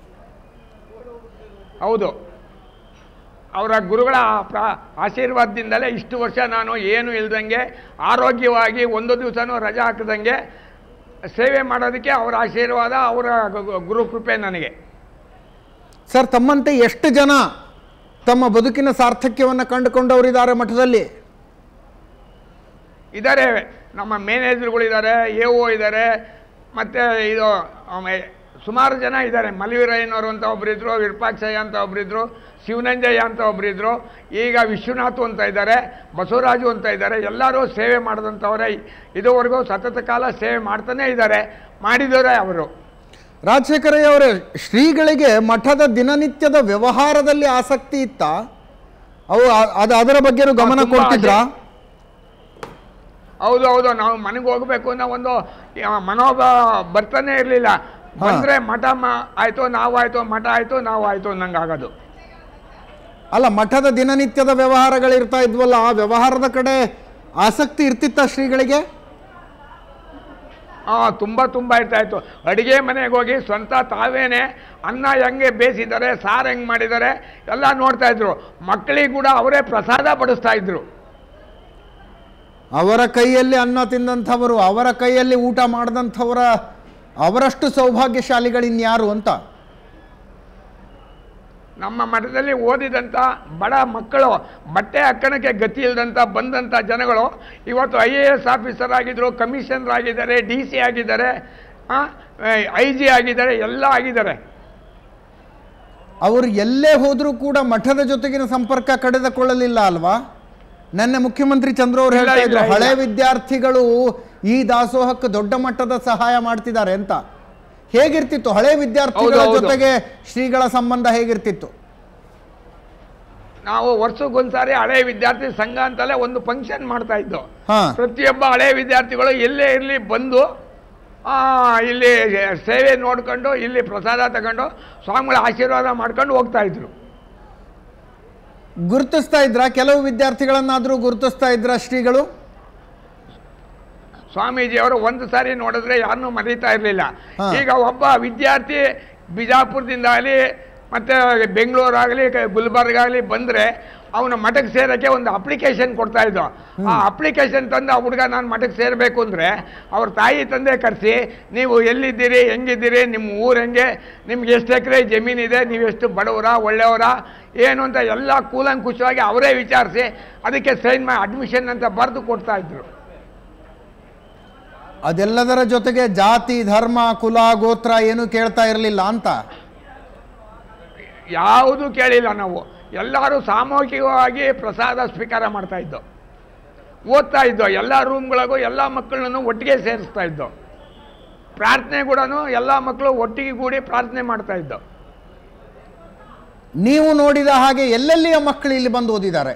ಹೌದು ಅವರ ಗುರುಗಳ ಪ್ರ ಆಶೀರ್ವಾದದಿಂದಲೇ ಇಷ್ಟು ವರ್ಷ ನಾನು ಏನು ಇಲ್ದಂಗೆ ಆರೋಗ್ಯವಾಗಿ ಒಂದು ದಿವಸನೂ ರಜೆ ಹಾಕದಂಗೆ ಸೇವೆ ಮಾಡೋದಕ್ಕೆ ಅವರ ಆಶೀರ್ವಾದ ಅವರ ಗು- ಗು- ಗುರು ಕೃಪೆ ನನಗೆ ಸರ್ ತಮ್ಮಂತೆ ಎಷ್ಟು ಜನ ತಮ್ಮ ಬದುಕಿನ ಸಾರ್ಥಕ್ಯವನ್ನು ಕಂಡುಕೊಂಡವರಿದ್ದಾರೆ ಮಠದಲ್ಲಿ ಇದ್ದಾರೆ ನಮ್ಮ ಮ್ಯಾನೇಜರ್ಗಳಿದ್ದಾರೆ ಎ ಒ ಇದ್ದಾರೆ ಮತ್ತು ಇದು ಆಮೇಲೆ ಸುಮಾರು ಜನ ಇದ್ದಾರೆ ಮಲಿವೀರಯ್ಯನವರು ಅಂತ ಒಬ್ಬರಿದ್ರು ವಿರೂಪಾಕ್ಷಯ್ಯ ಅಂತ ಒಬ್ಬರಿದ್ರು ಶಿವನಂಜಯ್ಯ ಅಂತ ಒಬ್ಬರಿದ್ರು ಈಗ ವಿಶ್ವನಾಥ್ ಅಂತ ಇದ್ದಾರೆ ಬಸವರಾಜು ಅಂತ ಇದ್ದಾರೆ ಎಲ್ಲರೂ ಸೇವೆ ಮಾಡಿದಂಥವರೇ ಇದುವರೆಗೂ ಸತತ ಕಾಲ ಸೇವೆ ಮಾಡ್ತಾನೇ ಇದ್ದಾರೆ ಮಾಡಿದವರೇ ಅವರು ರಾಜಶೇಖರಯ್ಯ ಅವರೇ ಶ್ರೀಗಳಿಗೆ ಮಠದ ದಿನನಿತ್ಯದ ವ್ಯವಹಾರದಲ್ಲಿ ಆಸಕ್ತಿ ಇತ್ತ ಅವು ಅ- ಅದು ಅದರ ಬಗ್ಗೆನೂ ಗಮನ ತುಂಬಾ ಕೊಡ್ತಿದ್ರಾ ಹೌದು ಹೌದು ನಾವು ಮನೆಗೆ ಹೋಗಬೇಕು ಅನ್ನೋ ಒಂದು ಆ, ಮನೋಭಾವ ಬರ್ತಾನೆ ಇರಲಿಲ್ಲ ಬಂದರೆ ಮಠ ಮ ಆಯಿತು ನಾವು ಆಯಿತು ಮಠ ಆಯಿತು ನಾವು ಆಯಿತು ಅನ್ನಂಗೆ ಆಗೋದು ಅಲ್ಲ ಮಠದ ದಿನನಿತ್ಯದ ವ್ಯವಹಾರಗಳಿರ್ತಾ ಇದ್ವಲ್ಲ ಆ ವ್ಯವಹಾರದ ಕಡೆ ಆಸಕ್ತಿ ಇರ್ತಿತ್ತ ಶ್ರೀಗಳಿಗೆ ಹಾಂ ತುಂಬ ತುಂಬ ಇರ್ತಾ ಇತ್ತು ಅಡುಗೆ ಮನೆಗೆ ಹೋಗಿ ಸ್ವಂತ ತಾವೇನೆ ಅನ್ನ ಹೆಂಗೆ ಬೇಯಿಸಿದ್ದಾರೆ ಸಾರು ಹೆಂಗೆ ಮಾಡಿದ್ದಾರೆ ಎಲ್ಲ ನೋಡ್ತಾ ಇದ್ರು ಮಕ್ಕಳಿಗೆ ಕೂಡ ಅವರೇ ಪ್ರಸಾದ ಬಡಿಸ್ತಾ ಇದ್ರು ಅವರ ಕೈಯಲ್ಲಿ ಅನ್ನ ತಿಂದಂಥವರು ಅವರ ಕೈಯಲ್ಲಿ ಊಟ ಮಾಡಿದಂಥವರ ಅವರಷ್ಟು ಸೌಭಾಗ್ಯಶಾಲಿಗಳಿನ್ಯಾರು ಅಂತ ನಮ್ಮ ಮಠದಲ್ಲಿ ಓದಿದಂಥ ಬಡ ಮಕ್ಕಳು ಬಟ್ಟೆ ಹಾಕೋಣಕ್ಕೆ ಗತಿ ಇಲ್ಲದಂಥ ಬಂದಂಥ ಜನಗಳು ಇವತ್ತು ಐ ಎ ಎಸ್ ಆಫೀಸರ್ ಆಗಿದ್ರು ಕಮಿಷನರ್ ಆಗಿದ್ದಾರೆ ಡಿ ಸಿ ಆಗಿದ್ದಾರೆ ಐ ಜಿ ಆಗಿದ್ದಾರೆ ಎಲ್ಲ ಆಗಿದ್ದಾರೆ ಅವರು ಎಲ್ಲೇ ಹೋದರೂ ಕೂಡ ಮಠದ ಜೊತೆಗಿನ ಸಂಪರ್ಕ ಕಡಿದುಕೊಳ್ಳಲಿಲ್ಲ ಅಲ್ವಾ ನನ್ನ ಮುಖ್ಯಮಂತ್ರಿ ಚಂದ್ರ ಅವರು ಇಲ್ಲ, ಹೇಳ್ತಾ ಇದ್ರು ಇಲ್ಲ, ಇಲ್ಲ. ಹಳೆ ವಿದ್ಯಾರ್ಥಿಗಳು ಈ ದಾಸೋಹಕ್ಕೆ ದೊಡ್ಡ ಮಟ್ಟದ ಸಹಾಯ ಮಾಡ್ತಿದ್ದಾರೆ ಅಂತ ಹೇಗಿರ್ತಿತ್ತು ಹಳೆ ವಿದ್ಯಾರ್ಥಿಗಳ ಹೌದು, ಹೌದು. ಜೊತೆಗೆ ಶ್ರೀಗಳ ಸಂಬಂಧ ಹೇಗಿರ್ತಿತ್ತು ನಾವು ವರ್ಷಕ್ಕೊಂದ್ಸಾರಿ ಹಳೆ ವಿದ್ಯಾರ್ಥಿ ಸಂಘ ಅಂತಲೇ ಒಂದು ಫಂಕ್ಷನ್ ಮಾಡ್ತಾ ಇದ್ದೋ ಹಾ ಪ್ರತಿಯೊಬ್ಬ ಹಳೆ ವಿದ್ಯಾರ್ಥಿಗಳು ಎಲ್ಲೇ ಇರಲಿ ಬಂದು ಆ, ಇಲ್ಲಿ ಸೇವೆ ನೋಡ್ಕೊಂಡು ಇಲ್ಲಿ ಪ್ರಸಾದ ತಗೊಂಡು ಸ್ವಾಮಿಗಳ ಆಶೀರ್ವಾದ ಮಾಡ್ಕೊಂಡು ಹೋಗ್ತಾ ಇದ್ರು ಗುರುತಿಸ್ತಾ ಇದ್ರ ಕೆಲವು ವಿದ್ಯಾರ್ಥಿಗಳನ್ನಾದ್ರೂ ಗುರುತಿಸ್ತಾ ಇದ್ರ ಶ್ರೀಗಳು ಸ್ವಾಮೀಜಿಯವರು ಒಂದು ಸಾರಿ ನೋಡಿದ್ರೆ ಯಾರನ್ನೂ ಮರೀತಾ ಇರಲಿಲ್ಲ ಹಾ. ಈಗ ಒಬ್ಬ ವಿದ್ಯಾರ್ಥಿ ಬಿಜಾಪುರದಿಂದ ಆಗಲಿ ಮತ್ತು ಬೆಂಗಳೂರಾಗಲಿ ಗುಲ್ಬರ್ಗ ಆಗಲಿ ಬಂದರೆ ಅವನ ಮಠಕ್ಕೆ ಸೇರೋಕ್ಕೆ ಒಂದು ಅಪ್ಲಿಕೇಶನ್ ಕೊಡ್ತಾ ಇದ್ದೋ ಆ ಅಪ್ಲಿಕೇಶನ್ ತಂದು ಆ ಹುಡುಗ ನಾನು ಮಠಕ್ಕೆ ಸೇರಬೇಕು ಅಂದರೆ ಅವ್ರ ತಾಯಿ ತಂದೆ ಕರೆಸಿ ನೀವು ಎಲ್ಲಿದ್ದೀರಿ ಹೆಂಗಿದ್ದೀರಿ ನಿಮ್ಮ ಊರು ಹೆಂಗೆ ನಿಮ್ಗೆ ಎಷ್ಟು ಎಕರೆ ಜಮೀನಿದೆ ನೀವೆಷ್ಟು ಬಡವರ ಒಳ್ಳೆಯವರ ಏನು ಅಂತ ಎಲ್ಲ ಕೂಲಂಕುಷವಾಗಿ ಅವರೇ ವಿಚಾರಿಸಿ ಅದಕ್ಕೆ ಸೈನ್ ಮಾಡಿ ಅಡ್ಮಿಷನ್ ಅಂತ ಬರೆದು ಕೊಡ್ತಾ ಇದ್ರು ಅದೆಲ್ಲದರ ಜೊತೆಗೆ ಜಾತಿ ಧರ್ಮ ಕುಲ ಗೋತ್ರ ಏನು ಕೇಳ್ತಾ ಇರಲಿಲ್ಲ ಅಂತ ಯಾವುದು ಕೇಳಿಲ್ಲ ನಾವು ಎಲ್ಲರೂ ಸಾಮೂಹಿಕವಾಗಿ ಪ್ರಸಾದ ಸ್ವೀಕಾರ ಮಾಡ್ತಾ ಇದ್ದೋ ಓದ್ತಾ ಇದ್ದೋ ಎಲ್ಲ ರೂಮ್ಗಳಿಗೂ ಎಲ್ಲ ಮಕ್ಕಳನ್ನು ಒಟ್ಟಿಗೆ ಸೇರಿಸ್ತಾ ಇದ್ದೋ ಪ್ರಾರ್ಥನೆ ಕೂಡ ಎಲ್ಲ ಮಕ್ಕಳು ಒಟ್ಟಿಗೆ ಕೂಡಿ ಪ್ರಾರ್ಥನೆ ಮಾಡ್ತಾ ಇದ್ದೋ ನೀವು ನೋಡಿದ ಹಾಗೆ ಎಲ್ಲೆಲ್ಲಿಯ ಮಕ್ಕಳು ಇಲ್ಲಿ ಬಂದು ಓದಿದ್ದಾರೆ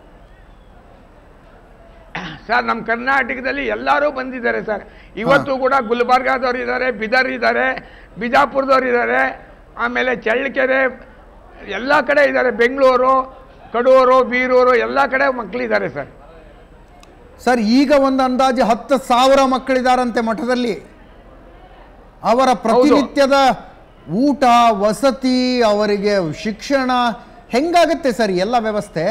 ಸರ್ ನಮ್ಮ ಕರ್ನಾಟಕದಲ್ಲಿ ಎಲ್ಲರೂ ಬಂದಿದ್ದಾರೆ ಸರ್ ಇವತ್ತು ಕೂಡ ಗುಲ್ಬರ್ಗಾದವ್ರು ಇದ್ದಾರೆ ಬಿದರ್ ಇದ್ದಾರೆ ಬಿಜಾಪುರದವ್ರು ಇದ್ದಾರೆ ಆಮೇಲೆ ಚಳ್ಳಕೆರೆ ಎಲ್ಲ ಕಡೆ ಇದ್ದಾರೆ ಬೆಂಗಳೂರು ಕಡೂರು ಬೀರೂರು ಎಲ್ಲ ಕಡೆ ಮಕ್ಕಳಿದ್ದಾರೆ ಸರ್ ಸರ್ ಈಗ ಒಂದು ಅಂದಾಜು ಹತ್ತು ಸಾವಿರ ಮಕ್ಕಳಿದಾರಂತೆ ಮಠದಲ್ಲಿ ಅವರ ಪ್ರತಿನಿತ್ಯದ ಊಟ ವಸತಿ ಅವರಿಗೆ ಶಿಕ್ಷಣ ಹೆಂಗಾಗುತ್ತೆ ಸರ್ ಎಲ್ಲ ವ್ಯವಸ್ಥೆ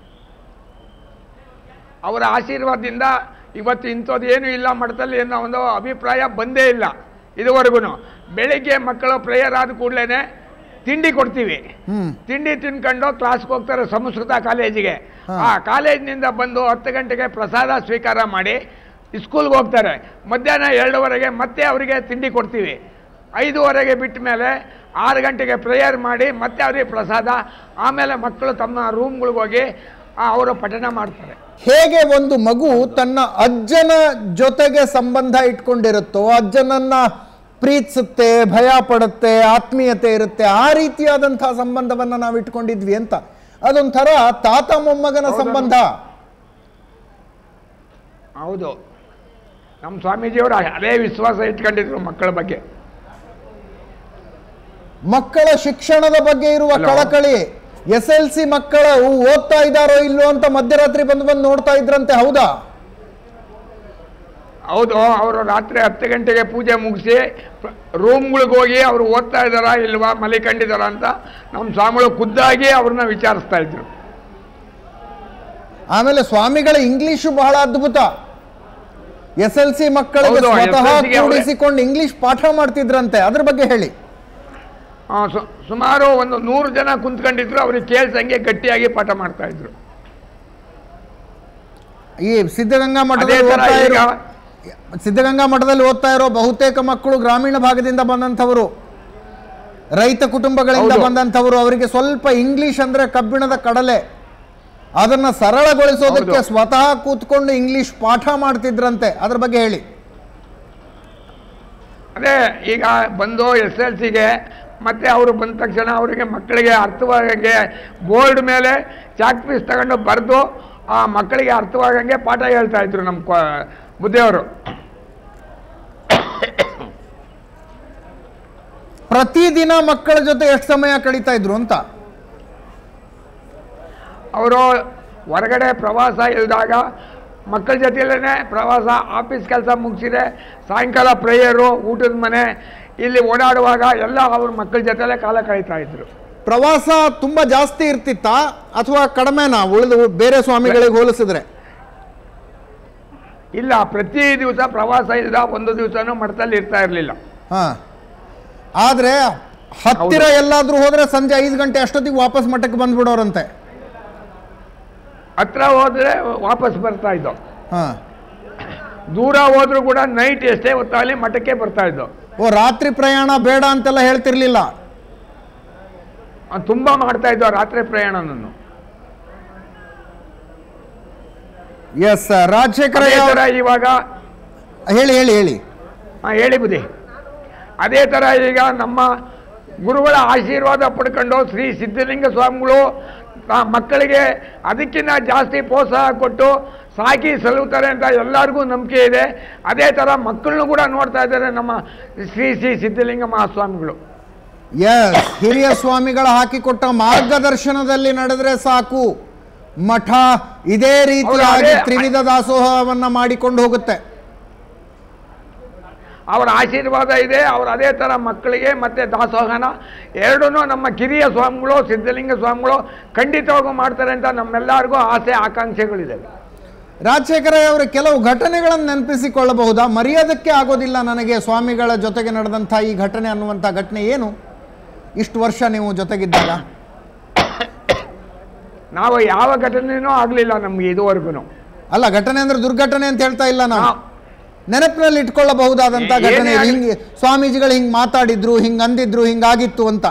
ಅವರ ಆಶೀರ್ವಾದದಿಂದ ಇವತ್ತು ಇಂಥದ್ದು ಏನೂ ಇಲ್ಲ ಮಠದಲ್ಲಿ ಅನ್ನೋ ಒಂದು ಅಭಿಪ್ರಾಯ ಬಂದೇ ಇಲ್ಲ ಇದುವರೆಗೂ ಬೆಳಿಗ್ಗೆ ಮಕ್ಕಳು ಪ್ರೇಯರ್ ಆದ ಕೂಡಲೇ ತಿಂಡಿ ಕೊಡ್ತೀವಿ ಹ್ಮ್ ತಿಂಡಿ ತಿನ್ಕೊಂಡು ಕ್ಲಾಸ್ಗೆ ಹೋಗ್ತಾರೆ ಸಂಸ್ಕೃತ ಕಾಲೇಜಿಗೆ ಹಾ. ಆ ಕಾಲೇಜಿನಿಂದ ಬಂದು ಹತ್ತು ಗಂಟೆಗೆ ಪ್ರಸಾದ ಸ್ವೀಕಾರ ಮಾಡಿ ಸ್ಕೂಲ್ಗೆ ಹೋಗ್ತಾರೆ ಮಧ್ಯಾಹ್ನ ಎರಡುವರೆಗೆ ಮತ್ತೆ ಅವರಿಗೆ ತಿಂಡಿ ಕೊಡ್ತೀವಿ ಐದುವರೆಗೆ ಬಿಟ್ಟ ಮೇಲೆ ಆರು ಗಂಟೆಗೆ ಪ್ರೇಯರ್ ಮಾಡಿ ಮತ್ತೆ ಅವರಿಗೆ ಪ್ರಸಾದ ಆಮೇಲೆ ಮಕ್ಕಳು ತಮ್ಮ ರೂಮ್ಗಳಿಗೆ ಹೋಗಿ ಆ, ಅವರು ಪಠಣ ಮಾಡ್ತಾರೆ ಹೇಗೆ ಒಂದು ಮಗು ತನ್ನ ಅಜ್ಜನ ಜೊತೆಗೆ ಸಂಬಂಧ ಇಟ್ಕೊಂಡಿರುತ್ತೋ ಅಜ್ಜನನ್ನ ಪ್ರೀತಿಸುತ್ತೆ ಭಯ ಪಡುತ್ತೆ ಆತ್ಮೀಯತೆ ಇರುತ್ತೆ ಆ ರೀತಿಯಾದಂತಹ ಸಂಬಂಧವನ್ನ ನಾವು ಇಟ್ಕೊಂಡಿದ್ವಿ ಅಂತ ಅದೊಂಥರ ತಾತ ಮೊಮ್ಮಗನ ಹೌದು. ಸಂಬಂಧ ಹೌದು ನಮ್ಮ ಸ್ವಾಮೀಜಿಯವರು ಅದೇ ವಿಶ್ವಾಸ ಇಟ್ಕೊಂಡಿದ್ರು ಮಕ್ಕಳ ಬಗ್ಗೆ ಮಕ್ಕಳ ಶಿಕ್ಷಣದ ಬಗ್ಗೆ ಇರುವ Hello. ಕಳಕಳಿ ಎಸ್ ಎಲ್ ಸಿ ಮಕ್ಕಳು ಓದ್ತಾ ಇದ್ದಾರೋ ಇಲ್ಲೋ ಅಂತ ಮಧ್ಯರಾತ್ರಿ ಬಂದು ಬಂದು ನೋಡ್ತಾ ಇದ್ರಂತೆ ಹೌದಾ ಹೌದು ಅವರು ರಾತ್ರಿ ಹತ್ತು ಗಂಟೆಗೆ ಪೂಜೆ ಮುಗಿಸಿ ರೂಮ್ಗಳಿಗೆ ಹೋಗಿ ಅವರು ಓದ್ತಾ ಇದ್ದಾರಾ ಇಲ್ವಾ ಮಲಿಕೊಂಡಿದ್ದಾರ ಅಂತ ನಮ್ಮ ಸ್ವಾಮಿಗಳು ಖುದ್ದಾಗಿ ಅವ್ರನ್ನ ವಿಚಾರಿಸ್ತಾ ಇದ್ರು ಆಮೇಲೆ ಸ್ವಾಮಿಗಳ ಇಂಗ್ಲಿಷು ಬಹಳ ಅದ್ಭುತ ಎಸ್ ಎಲ್ ಸಿ ಮಕ್ಕಳಿಗೆ ಹೌದು, ಸ್ವತಃ SLC ಗೆ ಅವ್ರೇ- ಕೂಡಿಸಿಕೊಂಡು ಇಂಗ್ಲಿಷ್ ಪಾಠ ಮಾಡ್ತಿದ್ರಂತೆ ಅದ್ರ ಬಗ್ಗೆ ಹೇಳಿ ಆ, ಸು- ಸುಮಾರು ಒಂದು ನೂರು ಜನ ಕುಂತ್ಕೊಂಡಿದ್ರು ಅವ್ರಿಗೆ ಕೇಳ್ಸಂಗೆ ಗಟ್ಟಿಯಾಗಿ ಪಾಠ ಮಾಡ್ತಾ ಇದ್ರು ಈ ಸಿದ್ಧಗಂಗಾ ಅದೇ ಮಠದಲ್ಲಿ ತರ ಓದ್ತಾ ಇರೋ ಈಗ ಸಿದ್ಧಗಂಗಾ ಮಠದಲ್ಲಿ ಓದ್ತಾ ಇರೋ ಬಹುತೇಕ ಮಕ್ಕಳು ಗ್ರಾಮೀಣ ಭಾಗದಿಂದ ಬಂದಂಥವರು ರೈತ ಕುಟುಂಬಗಳಿಂದ ಹೌದು. ಬಂದಂಥವರು ಅವರಿಗೆ ಸ್ವಲ್ಪ ಇಂಗ್ಲಿಷ್ ಅಂದ್ರೆ ಕಬ್ಬಿಣದ ಕಡಲೆ ಅದನ್ನ ಸರಳಗೊಳಿಸೋದಕ್ಕೆ ಹೌದು. ಸ್ವತಃ ಕೂತ್ಕೊಂಡು ಇಂಗ್ಲಿಷ್ ಪಾಠ ಮಾಡ್ತಿದ್ರಂತೆ ಅದ್ರ ಬಗ್ಗೆ ಹೇಳಿ ಅದೇ ಈಗ ಬಂದು ಎಸ್ ಎಲ್ ಸಿಗೆ ಮತ್ತೆ ಅವರು ಬಂದ ತಕ್ಷಣ ಅವರಿಗೆ ಮಕ್ಕಳಿಗೆ ಅರ್ಥವಾಗಂಗೆ ಬೋರ್ಡ್ ಮೇಲೆ ಚಾಕ್ ಪೀಸ್ ತಗೊಂಡು ಬರೆದು ಆ ಮಕ್ಕಳಿಗೆ ಅರ್ಥವಾಗಂಗೆ ಪಾಠ ಹೇಳ್ತಾ ಇದ್ರು ನಮ್ಮ ಕೊ- ಬುದ್ಧಿಯವರು ಪ್ರತಿದಿನ ಮಕ್ಕಳ ಜೊತೆ ಎಷ್ಟು ಸಮಯ ಕಳೀತಾ ಇದ್ರು ಅಂತ ಅವರು ಹೊರಗಡೆ ಪ್ರವಾಸ ಇಲ್ದಾಗ ಮಕ್ಕಳ ಜೊತೆಯಲ್ಲೇ ಪ್ರವಾಸ ಆಫೀಸ್ ಕೆಲಸ ಮುಗಿಸಿದೆ ಸಾಯಂಕಾಲ ಪ್ರೇಯರು ಊಟದ ಮನೆ ಇಲ್ಲಿ ಓಡಾಡುವಾಗ ಎಲ್ಲ ಅವ್ರ ಮಕ್ಕಳ ಜೊತೆಲೇ ಕಾಲ ಕಳೀತಾ ಇದ್ರು ಪ್ರವಾಸ ತುಂಬಾ ಜಾಸ್ತಿ ಇರ್ತಿತ್ತಾ ಅಥವಾ ಕಡಿಮೆನಾ ಉಳಿದು ಬೇರೆ ಸ್ವಾಮಿಗಳಿಗೆ ಹೋಲಿಸಿದ್ರೆ ಇಲ್ಲ ಪ್ರತಿ ದಿವಸ ಪ್ರವಾಸ ಇಲ್ದ ಒಂದು ದಿವಸನೂ ಮಠದಲ್ಲಿ ಇರ್ತಾ ಇರಲಿಲ್ಲ ಹಾ ಆದ್ರೆ ಹತ್ತಿರ ಎಲ್ಲಾದ್ರೂ ಹೋದ್ರೆ ಸಂಜೆ ಐದು ಗಂಟೆ ಅಷ್ಟೊತ್ತಿಗೆ ವಾಪಸ್ ಮಠಕ್ಕೆ ಬಂದ್ಬಿಡೋರಂತೆ ಹತ್ರ ಹೋದ್ರೆ ವಾಪಸ್ ಬರ್ತಾ ಇದ್ದೋ ಹಾ ದೂರ ಹೋದ್ರೂ ಕೂಡ ನೈಟ್ ಎಷ್ಟೇ ಹೊತ್ತಾಗಲಿ ಮಠಕ್ಕೆ ಬರ್ತಾ ಇದ್ದೋ ಓ ರಾತ್ರಿ ಪ್ರಯಾಣ ಬೇಡ ಅಂತೆಲ್ಲ ಹೇಳ್ತಿರ್ಲಿಲ್ಲ ಅವ್ನು ತುಂಬ ಮಾಡ್ತಾ ಇದ್ದೋ ರಾತ್ರಿ ಪ್ರಯಾಣನನ್ನು ಎಸ್ ರಾಜಶೇಖರ ಅದೇ ಥರ ಇವಾಗ ಹೇಳಿ ಹೇಳಿ ಹೇಳಿ ಹಾಂ ಹೇಳಿ ಬುದ್ಧಿ ಅದೇ ಥರ ಈಗ ನಮ್ಮ ಗುರುಗಳ ಆಶೀರ್ವಾದ ಪಡ್ಕೊಂಡು ಶ್ರೀ ಸಿದ್ಧಲಿಂಗ ಸ್ವಾಮಿಗಳು ಆ ಮಕ್ಕಳಿಗೆ ಅದಕ್ಕಿಂತ ಜಾಸ್ತಿ ಪ್ರೋತ್ಸಾಹ ಕೊಟ್ಟು ಸಾಕಿ ಸಲ್ಲುತ್ತಾರೆ ಅಂತ ಎಲ್ಲರಿಗೂ ನಂಬಿಕೆ ಇದೆ ಅದೇ ಥರ ಮಕ್ಕಳನ್ನು ಕೂಡ ನೋಡ್ತಾ ಇದ್ದಾರೆ ನಮ್ಮ ಶ್ರೀ ಶ್ರೀ ಸಿದ್ಧಲಿಂಗ ಮಹಾಸ್ವಾಮಿಗಳು ಎಸ್ ಹಿರಿಯ ಸ್ವಾಮಿಗಳ ಹಾಕಿಕೊಟ್ಟ ಮಾರ್ಗದರ್ಶನದಲ್ಲಿ ನಡೆದ್ರೆ ಸಾಕು ಮಠ ಇದೇ ರೀತಿಯಾಗಿ ಅದೇ- ತ್ರಿವಿಧ ದಾಸೋಹವನ್ನ ಮಾಡಿಕೊಂಡು ಹೋಗುತ್ತೆ ಅವರ ಆಶೀರ್ವಾದ ಇದೆ ಅವರು ಅದೇ ಥರ ಮಕ್ಕಳಿಗೆ ಮತ್ತು ದಾಸೋಹನ ಎರಡೂ ನಮ್ಮ ಕಿರಿಯ ಸ್ವಾಮಿಗಳು ಸಿದ್ಧಲಿಂಗ ಸ್ವಾಮಿಗಳು ಖಂಡಿತವಾಗೂ ಮಾಡ್ತಾರೆ ಅಂತ ನಮ್ಮೆಲ್ಲರಿಗೂ ಆಸೆ ಆಕಾಂಕ್ಷೆಗಳಿದೆ ರಾಜಶೇಖರ ಅವರು ಕೆಲವು ಘಟನೆಗಳನ್ನು ನೆನಪಿಸಿಕೊಳ್ಳಬಹುದಾ ಮರೆಯೋದಕ್ಕೆ ಆಗೋದಿಲ್ಲ ನನಗೆ ಸ್ವಾಮಿಗಳ ಜೊತೆಗೆ ನಡೆದಂಥ ಈ ಘಟನೆ ಅನ್ನುವಂಥ ಘಟನೆ ಏನು ಇಷ್ಟು ವರ್ಷ ನೀವು ಜೊತೆಗಿದ್ದಾಗ ನಾವು ಯಾವ ಘಟನೆನೂ ಆಗಲಿಲ್ಲ ನಮಗೆ ಇದುವರೆಗೂ ಅಲ್ಲ ಘಟನೆ ಅಂದ್ರೆ ದುರ್ಘಟನೆ ಅಂತ ಹೇಳ್ತಾ ಇಲ್ಲ ನಾವು ನೆನಪಿನಲ್ಲಿ ಇಟ್ಕೊಳ್ಳಬಹುದಾದಂತ ಏನೇ ಘಟನೆ ಆಗ್ಲಿ- ಹಿಂಗೆ ಸ್ವಾಮೀಜಿಗಳು ಹಿಂಗ್ ಮಾತಾಡಿದ್ರು ಹಿಂಗ್ ಅಂದಿದ್ರು ಹಿಂಗಾಗಿತ್ತು ಅಂತ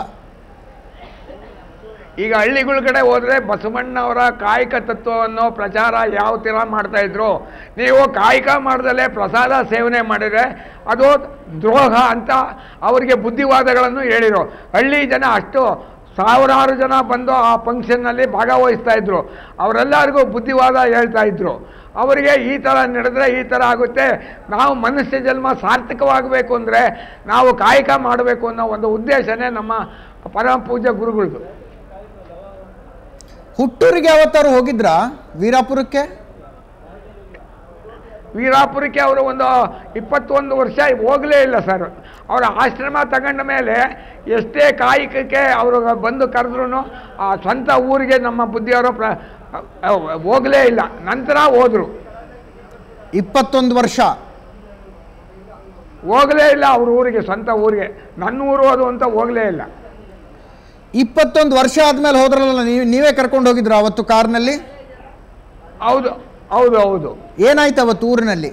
ಈಗ ಹಳ್ಳಿಗಳ ಕಡೆ ಹೋದ್ರೆ ಬಸವಣ್ಣವರ ಕಾಯಕ ತತ್ವವನ್ನು ಪ್ರಚಾರ ಯಾವ ಥರ ಮಾಡ್ತಾ ಇದ್ರು ನೀವು ಕಾಯಕ ಮಾಡ್ದಲೇ ಪ್ರಸಾದ ಸೇವನೆ ಮಾಡಿದ್ರೆ ಅದು ದ್ರೋಹ ಅಂತ ಅವರಿಗೆ ಬುದ್ಧಿವಾದಗಳನ್ನು ಹೇಳಿರು ಹಳ್ಳಿ ಜನ ಅಷ್ಟು ಸಾವಿರಾರು ಜನ ಬಂದು ಆ ಫಂಕ್ಷನ್ನಲ್ಲಿ ಭಾಗವಹಿಸ್ತಾ ಇದ್ರು ಅವರೆಲ್ಲರಿಗೂ ಬುದ್ಧಿವಾದ ಹೇಳ್ತಾ ಇದ್ರು ಅವರಿಗೆ ಈ ಥರ ನಡೆದ್ರೆ ಈ ಥರ ಆಗುತ್ತೆ ನಾವು ಮನುಷ್ಯ ಜನ್ಮ ಸಾರ್ಥಕವಾಗಬೇಕು ಅಂದರೆ ನಾವು ಕಾಯಕ ಮಾಡಬೇಕು ಅನ್ನೋ ಒಂದು ಉದ್ದೇಶನೇ ನಮ್ಮ ಪರಮ ಪೂಜ್ಯ ಗುರುಗಳದು ಹುಟ್ಟೂರಿಗೆ ಯಾವತ್ತಾರು ಹೋಗಿದ್ರಾ ವೀರಾಪುರಕ್ಕೆ ವೀರಾಪುರಕ್ಕೆ ಅವರು ಒಂದು ಇಪ್ಪತ್ತೊಂದು ವರ್ಷ ಹೋಗಲೇ ಇಲ್ಲ ಸರ್ ಅವರ ಆಶ್ರಮ ತಗೊಂಡ ಮೇಲೆ ಎಷ್ಟೇ ಕಾಯಕಕ್ಕೆ ಅವರು ಬಂದು ಕರೆದ್ರು ಆ ಸ್ವಂತ ಊರಿಗೆ ನಮ್ಮ ಬುದ್ಧಿಯವರು ಪ್ರ ಹೋಗಲೇ ಇಲ್ಲ ನಂತರ ಹೋದರು ಇಪ್ಪತ್ತೊಂದು ವರ್ಷ ಹೋಗಲೇ ಇಲ್ಲ ಅವ್ರ ಊರಿಗೆ ಸ್ವಂತ ಊರಿಗೆ ನನ್ನ ಊರು ಅದು ಅಂತ ಹೋಗಲೇ ಇಲ್ಲ ಇಪ್ಪತ್ತೊಂದು ವರ್ಷ ಆದ್ಮೇಲೆ ಹೋದ್ರಲ್ಲ ನೀವು ನೀವೇ ಕರ್ಕೊಂಡು ಹೋಗಿದ್ರ ಅವತ್ತು ಕಾರ್ನಲ್ಲಿ ಹೌದು ಹೌದು ಹೌದು ಏನಾಯ್ತು ಅವತ್ತು ಊರಿನಲ್ಲಿ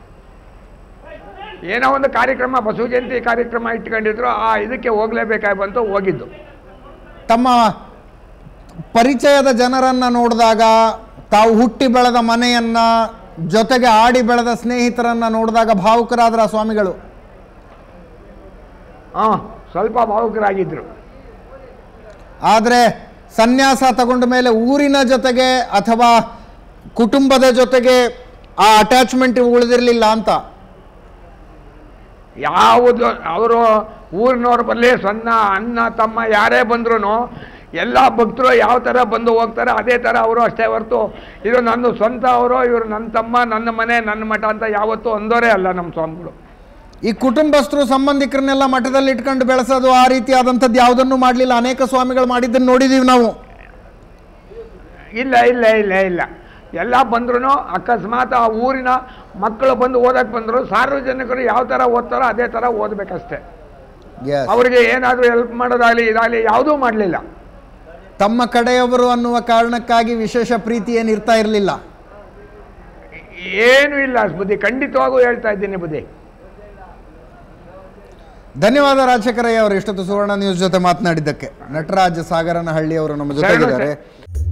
ಏನೋ ಒಂದು ಕಾರ್ಯಕ್ರಮ ಬಸವ ಜಯಂತಿ ಕಾರ್ಯಕ್ರಮ ಇಟ್ಕೊಂಡಿದ್ರು ಆ ಇದಕ್ಕೆ ಹೋಗಲೇಬೇಕಾಗಿ ಬಂತು ಹೋಗಿದ್ದು ತಮ್ಮ ಪರಿಚಯದ ಜನರನ್ನ ನೋಡಿದಾಗ ತಾವು ಹುಟ್ಟಿ ಬೆಳೆದ ಮನೆಯನ್ನ ಜೊತೆಗೆ ಆಡಿ ಬೆಳೆದ ಸ್ನೇಹಿತರನ್ನ ನೋಡಿದಾಗ ಭಾವುಕರಾದ್ರ ಸ್ವಾಮಿಗಳು ಹಾಂ ಸ್ವಲ್ಪ ಭಾವುಕರಾಗಿದ್ದರು ಆದರೆ ಸನ್ಯಾಸ ತಗೊಂಡ ಮೇಲೆ ಊರಿನ ಜೊತೆಗೆ ಅಥವಾ ಕುಟುಂಬದ ಜೊತೆಗೆ ಆ ಅಟ್ಯಾಚ್ಮೆಂಟ್ ಉಳಿದಿರಲಿಲ್ಲ ಅಂತ ಯಾವುದು ಅವರು ಊರಿನವ್ರು ಬರಲಿ ಸಣ್ಣ ಅಣ್ಣ ತಮ್ಮ ಯಾರೇ ಬಂದ್ರು ಎಲ್ಲ ಭಕ್ತರು ಯಾವ ಥರ ಬಂದು ಹೋಗ್ತಾರೆ ಅದೇ ಥರ ಅವರು ಅಷ್ಟೇ ಹೊರತು ಇದು ನನ್ನ ಸ್ವಂತ ಅವರು ಇವರು ನನ್ನ ತಮ್ಮ ನನ್ನ ಮನೆ ನನ್ನ ಮಠ ಅಂತ ಯಾವತ್ತೂ ಅಂದೋರೇ ಅಲ್ಲ ನಮ್ಮ ಸ್ವಾಮಿಗಳು ಈ ಕುಟುಂಬಸ್ಥರು ಸಂಬಂಧಿಕರನ್ನೆಲ್ಲ ಮಠದಲ್ಲಿ ಇಟ್ಕೊಂಡು ಬೆಳೆಸೋದು ಆ ರೀತಿಯಾದಂಥದ್ದು ಯಾವುದನ್ನು ಮಾಡಲಿಲ್ಲ ಅನೇಕ ಸ್ವಾಮಿಗಳು ಮಾಡಿದ್ದನ್ನು ನೋಡಿದೀವಿ ನಾವು ಇಲ್ಲ ಇಲ್ಲ ಇಲ್ಲ ಇಲ್ಲ ಎಲ್ಲ ಬಂದ್ರು ಅಕಸ್ಮಾತ್ ಆ ಊರಿನ ಮಕ್ಕಳು ಬಂದು ಓದಕ್ಕೆ ಬಂದರು ಸಾರ್ವಜನಿಕರು ಯಾವ ಥರ ಓದ್ತಾರೋ ಅದೇ ಥರ ಓದಬೇಕಷ್ಟೇ ಅವರಿಗೆ ಏನಾದರೂ ಹೆಲ್ಪ್ ಮಾಡೋದಾಗಲಿ ಇದಾಗಲಿ ಯಾವುದೂ ಮಾಡಲಿಲ್ಲ ತಮ್ಮ ಕಡೆಯವರು ಅನ್ನುವ ಕಾರಣಕ್ಕಾಗಿ ವಿಶೇಷ ಪ್ರೀತಿ ಏನು ಇರ್ತಾ ಇರಲಿಲ್ಲ ಏನೂ ಇಲ್ಲ ಬುದ್ಧಿ ಖಂಡಿತವಾಗೂ ಹೇಳ್ತಾ ಇದ್ದೀನಿ ಬುದ್ಧಿ ಧನ್ಯವಾದ ರಾಜಶೇಖರಯ್ಯ ಅವರು ಇಷ್ಟೊತ್ತು ಸುವರ್ಣ ನ್ಯೂಸ್ ಜೊತೆ ಮಾತನಾಡಿದ್ದಕ್ಕೆ ನಟರಾಜ ಸಾಗರನಹಳ್ಳಿ ಅವರು ನಮ್ಮ ಶರಣು ಜೊತೆಗಿದ್ದಾರೆ